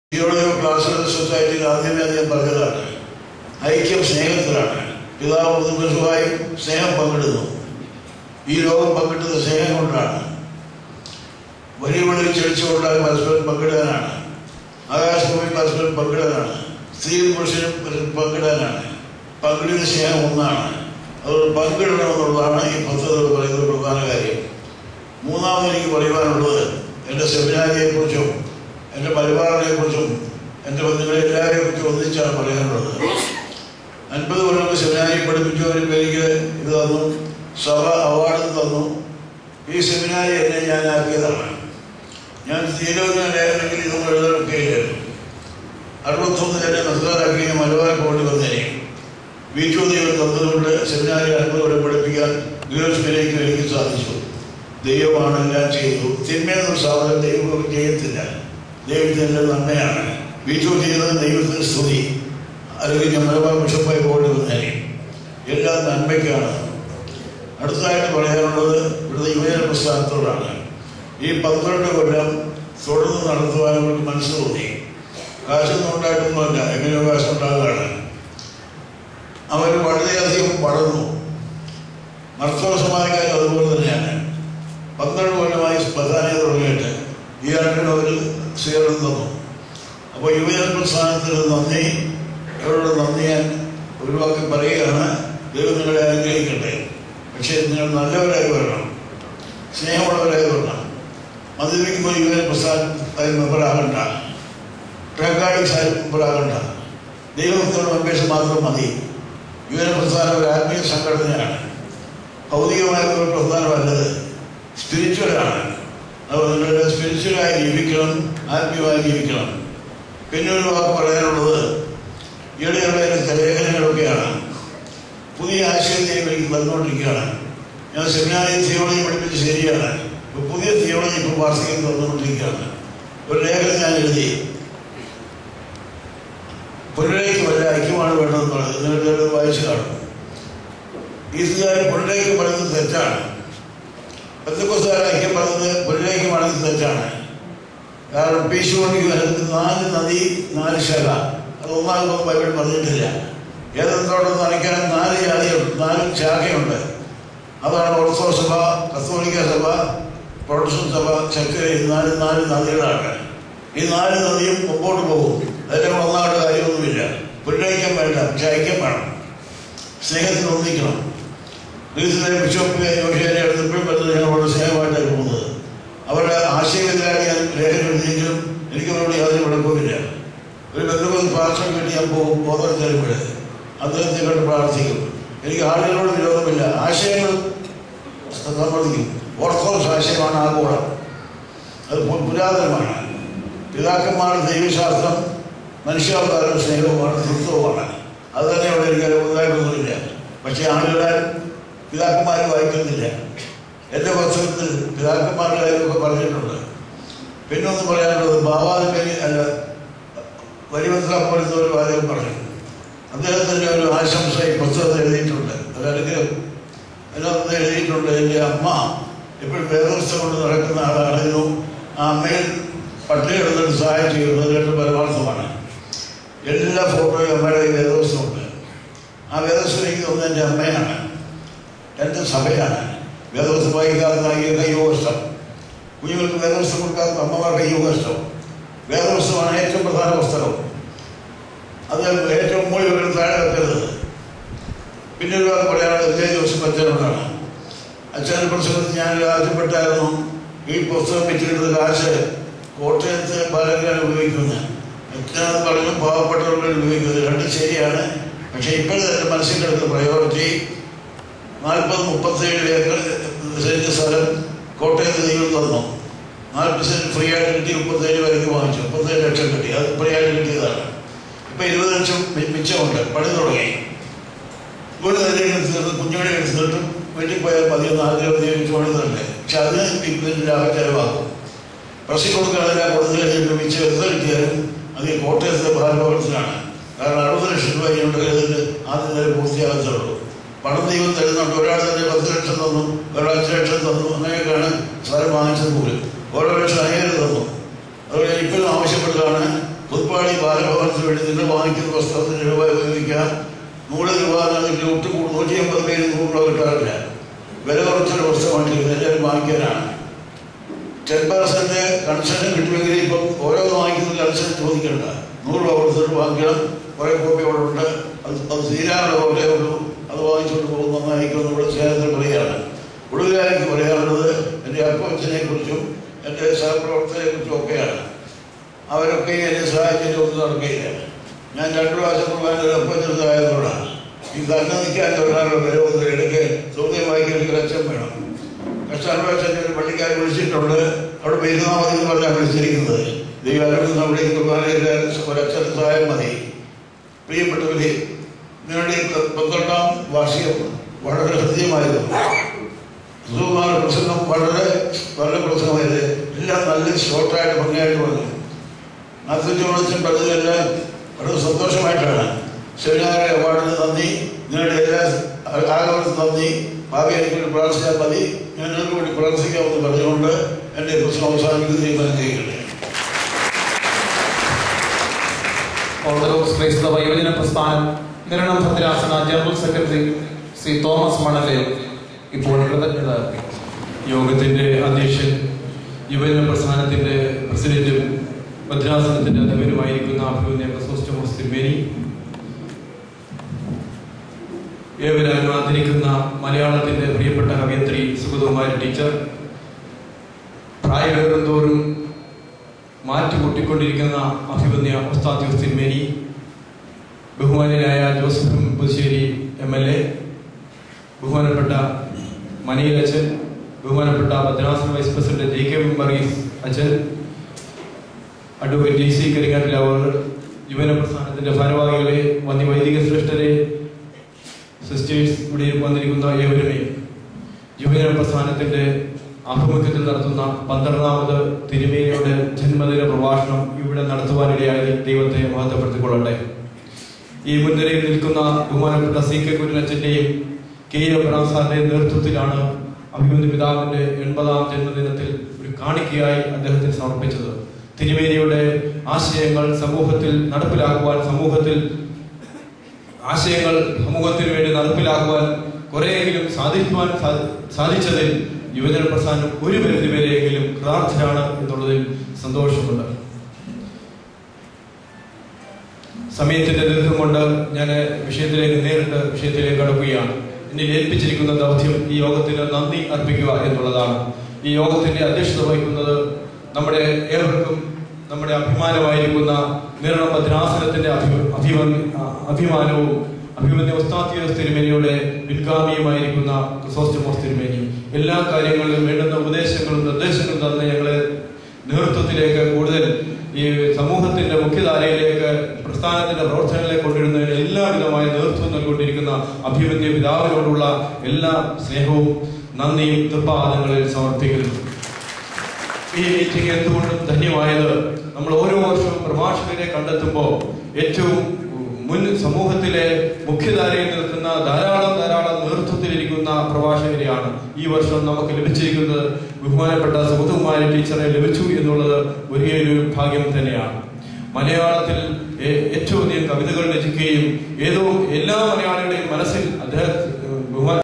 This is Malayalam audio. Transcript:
തിയോളജി ക്ലാസിക്കൽ സൊസൈറ്റിയിൽ ആദ്യമേ അദ്ദേഹം പറഞ്ഞതാണ് ഐക്യം സ്നേഹത്തിലാണ് പിതാവ് പുതുപശുവായും സ്നേഹം പങ്കിടുന്നു ഈ ലോകം പങ്കിട്ടത് സ്നേഹം കൊണ്ടാണ് വലിയ വലിയ ചെളിച്ചുകൊണ്ടാൽ പരസ്പരം പങ്കിടാനാണ് ആകാശഭൂമി പരസ്പരം പങ്കിടാനാണ് സ്ത്രീയും പുരുഷനും പരസ്പരം പങ്കിടാനാണ് പങ്കിടുന്ന സ്നേഹം ഒന്നാണ് അതുകൊണ്ട് പങ്കിടണമെന്നുള്ളതാണ് ഈ പദ്ധതി പറയുന്ന പ്രധാന കാര്യം മൂന്നാമത് എനിക്ക് പറയുവാനുള്ളത് എൻ്റെ സെമിനാരിയെ കുറിച്ചും എൻ്റെ പരിപാലനെ കുറിച്ചും എൻ്റെ ബന്ധുക്കളെ എല്ലാവരെയും കുറിച്ചും ഒന്നിച്ചാണ് പറയാനുള്ളത് അൻപത് കൊല്ലം സെമിനാരി പഠിപ്പിച്ചവരും എനിക്ക് ഇത് തന്നു സഭ അവാർഡ് തന്നു ഈ സെമിനാരി എന്നെ ഞാൻ ആക്കിയതാണ് ഞാൻ തീരുവന്ന ലേഖനത്തിൽ ഇതൊന്നും എഴുതാനൊക്കെയില്ലായിരുന്നു അറുപത്തൊന്നിൽ എന്നെ നിർത്താറാക്കി ഞാൻ മലബാർ പോണ്ടി വന്നേനെ വീച്ചോദികൾ തന്നതുകൊണ്ട് സെമിനാരി അൻപത് കൊല്ലം പഠിപ്പിക്കാൻ യൂറോപ്പിലേക്ക് എനിക്ക് സാധിച്ചു ദൈവമാണ് എല്ലാം ചെയ്തു തിന്മയെന്ന സാധനം ദൈവം ചെയ്യത്തില്ല ദൈവത്തിൻ്റെ നന്മയാണ് വീച്ചോ ചെയ്യുന്നത് ദൈവത്തിന് സ്തുതി അല്ലെങ്കിൽ ഞാൻ മലബാർ ബിഷപ്പായി പോകേണ്ടി വന്നേനെ എല്ലാം നന്മയ്ക്കാണ് അടുത്തതായിട്ട് പറയാനുള്ളത് ഇവിടുത്തെ യുവജന പ്രസ്ഥാനത്തോടാണ് ഈ പന്ത്രണ്ട് കൊല്ലം തുടർന്ന് നടത്തുവാൻ അവർക്ക് മനസ്സ് തോന്നി കാശൊന്നും ഉണ്ടായിട്ടൊന്നുമല്ല എങ്ങനെയോ കാശുണ്ടാകുകയാണ് അവർ വളരെയധികം വളർന്നു മർത്തോള സമാജക്കാരും അതുപോലെ തന്നെയാണ് പന്ത്രണ്ട് കൊല്ലമായി പ്രധാനത തുടങ്ങിയിട്ട് ഈ ആണ്ടിന് അവർ സ്വീകരണം തന്നു അപ്പോൾ യുവജന പ്രസ്ഥാനത്തിന് നന്ദി അവരോട് നന്ദി ഞാൻ ഒരു വാക്ക് പറയുകയാണ് ദൈവം നിങ്ങളെ അനുഗ്രഹിക്കട്ടെ പക്ഷേ നിങ്ങൾ നല്ലവരായി വരണം സ്നേഹമുള്ളവരായി വരണം മദ്യപിക്കുമ്പോൾ യുവജന പ്രസ്ഥാനത്തിൽ മെമ്പറാകണ്ട ഡ്രഗ് അഡിക്സ് ആയി മെമ്പറാകണ്ട ദൈവത്തോട് അപേക്ഷ മാത്രം മതി യുവജന പ്രസ്ഥാനം ഒരു ആത്മീയ സംഘടനയാണ് ഭൗതികമായ ഒരു പ്രധാനമല്ലത് സ്പിരിച്വലാണ് അതുകൊണ്ട് നിങ്ങൾ സ്പിരിച്വലായി ജീവിക്കണം ആത്മീയമായി ജീവിക്കണം പിന്നെ ഒരു വാക്ക് പറയാനുള്ളത് ഈയിടെയുള്ള ചില ലേഖനങ്ങളൊക്കെയാണ് പുതിയ ആശയത്തെ എനിക്ക് തന്നുകൊണ്ടിരിക്കുകയാണ് ഞാൻ സെമിനാറിൽ തിയോളജി പഠിപ്പിച്ച് ശരിയാണ് ഇപ്പൊ പുതിയ തിയോളജി ഇപ്പോൾ വാർത്തകം തന്നുകൊണ്ടിരിക്കുകയാണ് ഒരു ലേഖനം ഞാൻ എഴുതി പുനരേക്ക് വല്ല ഐക്യമാണ് വേണ്ടതെന്നുള്ളത് നിങ്ങൾക്ക് വായിച്ചു കാണും ഈസുകാർ പുനരേക്ക് പറയുന്നത് തെറ്റാണ് പത്തക്കൊസ്താർ ഐക്യം പറഞ്ഞത് പുനരേക്കമാണെങ്കിൽ തെറ്റാണ് കാരണം പീശുവണിക്ക് നാല് നദി നാല് ശാഖ അത് ഒന്നാമതൊന്നും ബൈബിൾ പറഞ്ഞിട്ടില്ല ഏതെന്തോടം നനയ്ക്കാൻ നാല് ജാതിയുണ്ട് നാല് ശാഖയുണ്ട് അതാണ് ഓർത്തഡോക്സ് സഭ കത്തോലിക്ക സഭ പ്രൊട്ടസ്റ്റന്റ് സഭ ചക്കര ഈ നാല് നാല് നദികളാണ് ഈ നാല് നദിയും മുമ്പോട്ട് പോകും അതിൻ്റെ ഒന്നാമത്തെ കാര്യമൊന്നുമില്ല പുനരൈക്യം വേണ്ട പക്ഷെ ഐക്യം വേണം സ്നേഹത്തിൽ ഒന്നിക്കണം ഗ്രീസിലെ ബിഷപ്പ് യോശേനെ എടുത്തപ്പോഴും പറഞ്ഞത് ഞാൻ വളരെ സ്നേഹമായിട്ടാണ് പോകുന്നത് അവരുടെ ആശയമെതിരാണ് ഞാൻ ലേഖനം എഴുതിയെങ്കിലും എനിക്ക് അവരോട് യാതൊരു കുഴപ്പമില്ല ഒരു ബന്ധുക്കൾ പ്രാർത്ഥന വേണ്ടി ഞാൻ പോകും ബോധം തരുമ്പോൾ അദ്ദേഹത്തെ കണ്ട് പ്രാർത്ഥിക്കും എനിക്ക് ആളുകളോട് വിരോധമില്ല ആശയങ്ങൾ സമ്മതിക്കും ഓർത്തഡോക്സ് ആശയമാണ് ആഗോളം അത് പു- പുരാതനമാണ് പിതാക്കന്മാരുടെ ദൈവശാസ്ത്രം മനുഷ്യാവതാരം സ്നേഹവുമാണ് തൃത്വവുമാണ് അത് തന്നെ അവിടെ എനിക്ക് പുതുതായിട്ടൊന്നുമില്ല പക്ഷേ ആളുകളെ പിതാക്കന്മാർ വായിക്കുന്നില്ല എൻ്റെ പുസ്തകത്തിൽ പിതാക്കന്മാരുടെ കാര്യമൊക്കെ പറഞ്ഞിട്ടുണ്ട് പിന്നെ ഒന്ന് പറയാനുള്ളത് ബാബാദിനെ അല്ല വലിയത്ര പോലത്തെ ഒരു വാചകം പറഞ്ഞു അദ്ദേഹത്തിൻ്റെ ഒരു ആശംസ ഈ പുസ്തകത്തിൽ എഴുതിയിട്ടുണ്ട് അതല്ലെങ്കിൽ അതിനകത്ത് എഴുതിയിട്ടുണ്ട് എൻ്റെ അമ്മ എപ്പോഴും വേദവസ്ഥ കൊണ്ട് നടക്കുന്ന ആളായിരുന്നു ആ അമ്മയിൽ പട്ടിണി എടുത്തിട്ട് സഹായം ചെയ്യുന്നത് രണ്ട് പരമാർത്ഥമാണ് എല്ലാ ഫോട്ടോയും അമ്മയുടെ ഈ വേദവസ്ഥമുണ്ട് ആ വേദവസ്ഥ എനിക്ക് തോന്നുന്നത് എൻ്റെ അമ്മയാണ് എൻ്റെ സഭയാണ് വേദവസ്ഥ വായിക്കാത്ത കയ്യോഗഷ്ടം കുഞ്ഞുങ്ങൾക്ക് വേദവസ്ഥ കൊടുക്കാത്ത അമ്മമാർ കയ്യോഗഷ്ടം വേദവസ്ഥമാണ് ഏറ്റവും പ്രധാന പുസ്തകം അത് ഏറ്റവും മുകളിൽ വരുന്ന താഴെ വെക്കരുത് പിന്നെ ഒരു വാക്ക് പറയാനുള്ളത് വിജയ ജോസഫ് അച്ഛനോടാണ് അച്ഛൻ്റെ പ്രസംഗത്തിൽ ഞാൻ ആവശ്യപ്പെട്ടായിരുന്നു ഈ പുസ്തകം വെച്ചിട്ട് കാശ് കോട്ടയത്ത് ബാലഗ്രാൻ ഉപയോഗിക്കുന്നത് അച്ഛനത് പറഞ്ഞു പാവപ്പെട്ടവர்கள் ഉപയോഗിക്കുന്നത് രണ്ടും ശരിയാണ് പക്ഷേ ഇപ്പോഴത്തെ എൻ്റെ മനസ്സിൽ കിടക്കുന്ന പ്രയോറിറ്റി നാൽപ്പത് മുപ്പത്തേഴ് ഏക്കർ സെൻറ്റ് സ്ഥലം കോട്ടയത്ത് ദൈവം തന്നു നാൽപ്പത് സെൻറ്റ് ഫ്രീ ആയിട്ട് കിട്ടി മുപ്പത്തേഴ് പേർക്ക് വാങ്ങിച്ചു മുപ്പത്തേഴ് ലക്ഷം കിട്ടി അത് ഫ്രീ ആയിട്ട് കിട്ടിയതാണ് ഇപ്പം ഇരുപത് ലക്ഷം മി- മിച്ചമുണ്ട് പണി തുടങ്ങി ഒരു നിലയിൽ തീർന്ന് കുഞ്ഞുങ്ങളെ എടുത്തിട്ടും വീട്ടിൽ പോയാൽ മതിയെന്ന് ആഗ്രഹം ഉപയോഗിച്ച് പണിതുണ്ട് പക്ഷെ അതിന് ഇതിൻ്റെ ലാഭം ചെലവാക്കും പ്രസി കൊടുക്കാതെ കൊടുത്തു കഴിഞ്ഞിട്ട് മിച്ചം എത്ര കിട്ടിയാലും അത് ഈ കോട്ടയത്തെ ഭാരഭവനത്തിലാണ് കാരണം അറുപത് ലക്ഷം രൂപ ഇങ്ങോട്ട് ഇതിന് ആദ്യം തന്നെ പൂർത്തിയാകത്തുള്ളൂ പണം ദൈവം തരുന്നുണ്ട് ഒരാൾ തന്നെ പത്ത് ലക്ഷം തന്നു ഒരാൾ അഞ്ച് ലക്ഷം തന്നു അങ്ങനെയൊക്കെയാണ് സ്ഥലം വാങ്ങിച്ചത് പോലും ഓരോ ലക്ഷം അയ്യായിരം തന്നു അതുപോലെ ഇപ്പോഴും ആവശ്യപ്പെട്ടതാണ് പുതുപ്പാടി ബാലഭവനത്തിന് വേണ്ടി നിങ്ങൾ വാങ്ങിക്കുന്ന വസ്ത്രത്തിന് രൂപ ഉപയോഗിക്കാം നൂറ് രൂപ എന്നതിൽ ഒട്ട് കൂടു- നൂറ്റി അമ്പത് പേര് നൂറ് രൂപ കിട്ടാറില്ല വില കുറച്ചൊരു വസ്ത്രമാണ് ഇത് എല്ലാവരും വാങ്ങിക്കാനാണ് ടെൻ പെർസെന്റ് കൺസെഷൻ കിട്ടുമെങ്കിൽ ഇപ്പം ഓരോ വാങ്ങിക്കുന്ന കൺസെഷൻ ചോദിക്കണ്ട നൂറ് രൂപ കൊടുത്തിട്ട് വാങ്ങിക്കണം കുറേ കോപ്പി അവിടെ ഉണ്ട് അത് അത് തീരാനുള്ള കോപ്പേ ഉള്ളൂ അത് വാങ്ങിച്ചുകൊണ്ട് പോകുന്ന നന്നായിരിക്കും നമ്മുടെ സ്നേഹത്തിൽ പറയുകയാണ് ഒടുവിലായിരിക്കും പറയാനുള്ളത് എൻ്റെ അപ്പച്ചനെ കുറിച്ചും എൻ്റെ സഹപ്രവർത്തകരെ കുറിച്ചും ഒക്കെയാണ് അവരൊക്കെ എന്നെ സഹായിച്ചിട്ട് ഒന്നും നടക്കുകയില്ല ഞാൻ രണ്ടു പ്രാവശ്യം കുർബാന അപ്പച്ചൻ സഹായത്തോടാണ് ഈ തന്നെ നിൽക്കാൻ ഒരാളുടെ വില ഒന്നും ഇടയ്ക്ക് സൗകര്യം വായിക്കാൻ അച്ഛൻ വേണം കഷ്ടാനുഭവച്ചൻ ഒരു പള്ളിക്കാർ വിളിച്ചിട്ടുണ്ട് അവിടെ പെരുന്നാൾ മതി എന്ന് പറഞ്ഞാൽ വിളിച്ചിരിക്കുന്നത് ദൈവാലയം നമ്മുടെ ഈ കുർബാനയിൽ ഒരച്ഛൻ സഹായം മതി പ്രിയപ്പെട്ടവരെ നിങ്ങളുടെ ഈ പന്ത്രണ്ടാം വാർഷികം വളരെ ഹൃദ്യമായിരുന്നു സുകുമാര പ്രസംഗം വളരെ നല്ല പ്രസംഗമായത് എല്ലാം നല്ല ഷോർട്ടായിട്ട് ഭംഗിയായിട്ട് വന്നു നാൽപ്പത്തിയോളച്ചൻ പറഞ്ഞതെല്ലാം വളരെ സന്തോഷമായിട്ടാണ് സെമിനാറെ അവാർഡിന് നന്ദി നിങ്ങളുടെ എല്ലാ ആഗ്രഹത്തിനും നന്ദി ഭാവി എനിക്ക് വേണ്ടി പ്രാർത്ഥിച്ചാൽ മതി ഞാൻ നിങ്ങൾക്ക് വേണ്ടി പ്രാർത്ഥിക്കാമെന്ന് പറഞ്ഞുകൊണ്ട് എൻ്റെ പ്രശ്നം അവസാനിക്കുന്നത് തീരുമാനം ചെയ്യുകയാണ് ഓർത്തഡോക്സ് ക്രൈസ്തവ യുവജന പ്രസ്ഥാനം നിരണം ഭദ്രാസന general secretary Shri Thomas Manale ഇപ്പോൾ കൃതജ്ഞത അർപ്പിക്കും. യോഗത്തിന്റെ അധ്യക്ഷൻ യുവജന പ്രസ്ഥാനത്തിന്റെ പ്രസിഡന്റും ഭദ്രാസനത്തിന്റെ അധ്യക്ഷനുമായിരിക്കുന്ന അഭിമന്യ ക്രിസോസ്റ്റമോസ് തിരുമേനി ഏവരും ആദരിക്കുന്ന മലയാളത്തിന്റെ പ്രിയപ്പെട്ട കവയത്രി സുഗതകുമാരി ടീച്ചർ പ്രായമേറും തോറും മാറ്റുകൂട്ടിക്കൊണ്ടിരിക്കുന്ന അഭിമന്യ ഉസ്താദ് തിരുമേനി ബഹുമാന്യനായ Joseph Puthussery M L A ബഹുമാനപ്പെട്ട മനീൽ അച്ഛൻ ബഹുമാനപ്പെട്ട ഭദ്രാസന vice president J K Varghese അച്ഛൻ അഡ്വക്കേറ്റ് ജെ സി കരിങ്ങാട്ടിൽ അവർ യുവന പ്രസ്ഥാനത്തിന്റെ ഭാരവാഹികളെ വന്യ വൈദിക ശ്രേഷ്ഠരെ സിസ്റ്റേഴ്സ് ഇവിടെ വന്നിരിക്കുന്ന ഏവരുമേ യുവജന പ്രസ്ഥാനത്തിന്റെ ആഭിമുഖ്യത്തിൽ നടത്തുന്ന പന്ത്രണ്ടാമത് തിരുമേനിയുടെ ജന്മദിന പ്രഭാഷണം ഇവിടെ നടത്തുവാനിടയായി ദൈവത്തെ മഹത്വപ്പെടുത്തിക്കൊള്ളട്ടെ ഈ മുൻനിരയിൽ നിൽക്കുന്ന ബഹുമാനപ്പെട്ട സി കെ കുര്യനച്ഛന്റെയും കെ എബ്രാം സാറിന്റെയും നേതൃത്വത്തിലാണ് അഭിമന്യ പിതാവിന്റെ എൺപതാം ജന്മദിനത്തിൽ ഒരു കാണിക്കയായി അദ്ദേഹത്തിന് സമർപ്പിച്ചത് തിരുമേനിയുടെ ആശയങ്ങൾ സമൂഹത്തിൽ നടപ്പിലാക്കുവാൻ സമൂഹത്തിൽ ആശയങ്ങൾ സമൂഹത്തിന് വേണ്ടി നടപ്പിലാക്കുവാൻ കുറെയെങ്കിലും സാധിക്കുവാൻ സാധി- സാധിച്ചതിൽ യുവജന പ്രസ്ഥാനം ഒരു പരിധി വരെയെങ്കിലും കൃതാർത്ഥരാണ് എന്നുള്ളതിൽ സന്തോഷമുണ്ട് സമയത്തിന്റെ ദീർഘം കൊണ്ട് ഞാൻ വിഷയത്തിലേക്ക് നേരിട്ട് വിഷയത്തിലേക്ക് കടക്കുകയാണ് എന്നിൽ ഏൽപ്പിച്ചിരിക്കുന്ന ദൗത്യം ഈ യോഗത്തിന് നന്ദി അർപ്പിക്കുക എന്നുള്ളതാണ് ഈ യോഗത്തിന്റെ അധ്യക്ഷത വഹിക്കുന്നത് നമ്മുടെ ഏവർക്കും നമ്മുടെ അഭിമാനമായിരിക്കുന്ന നിരണം ഭദ്രാസനത്തിന്റെ അഭി- അഭിമന്യ അഭിമാനവും അഭിമന്യ ഉസ്താദ്യോസ് തിരുമേനിയുടെ പിൻഗാമിയുമായിരിക്കുന്ന ക്രിസോസ്റ്റമോസ് തിരുമേനി എല്ലാ കാര്യങ്ങളിലും വേണ്ടുന്ന ഉപദേശങ്ങളും നിർദ്ദേശങ്ങളും തന്ന് ഞങ്ങളെ നേതൃത്വത്തിലേക്ക് കൂടുതൽ ഈ സമൂഹത്തിന്റെ മുഖ്യധാരയിലേക്ക് പ്രസ്ഥാനത്തിന്റെ പ്രവർത്തനങ്ങളെ കൊണ്ടുവരുന്നതിന് എല്ലാവിധമായ നേതൃത്വം നൽകിക്കൊണ്ടിരിക്കുന്ന അഭിമന്യ പിതാവിനോടുള്ള എല്ലാ സ്നേഹവും നന്ദിയും തൃപ്പാദങ്ങളിൽ സമർപ്പിക്കുന്നു ഈ മീറ്റിംഗ് എന്തുകൊണ്ടും ധന്യമായത് നമ്മൾ ഓരോ വർഷവും പ്രഭാഷകരെ കണ്ടെത്തുമ്പോൾ ഏറ്റവും മുൻ സമൂഹത്തിലെ മുഖ്യധാരയിൽ നിൽക്കുന്ന ധാരാളം ധാരാളം നേതൃത്വത്തിലിരിക്കുന്ന പ്രഭാഷകരെയാണ് ഈ വർഷം നമുക്ക് ലഭിച്ചിരിക്കുന്നത് ബഹുമാനപ്പെട്ട സുഗതകുമാരി ടീച്ചറെ ലഭിച്ചു എന്നുള്ളത് വലിയൊരു ഭാഗ്യം തന്നെയാണ് മലയാളത്തിൽ ഏ- ഏറ്റവും അധികം കവിതകൾ രചിക്കുകയും ഏതോ എല്ലാ മലയാളികളുടെയും മനസ്സിൽ അദ്ദേഹം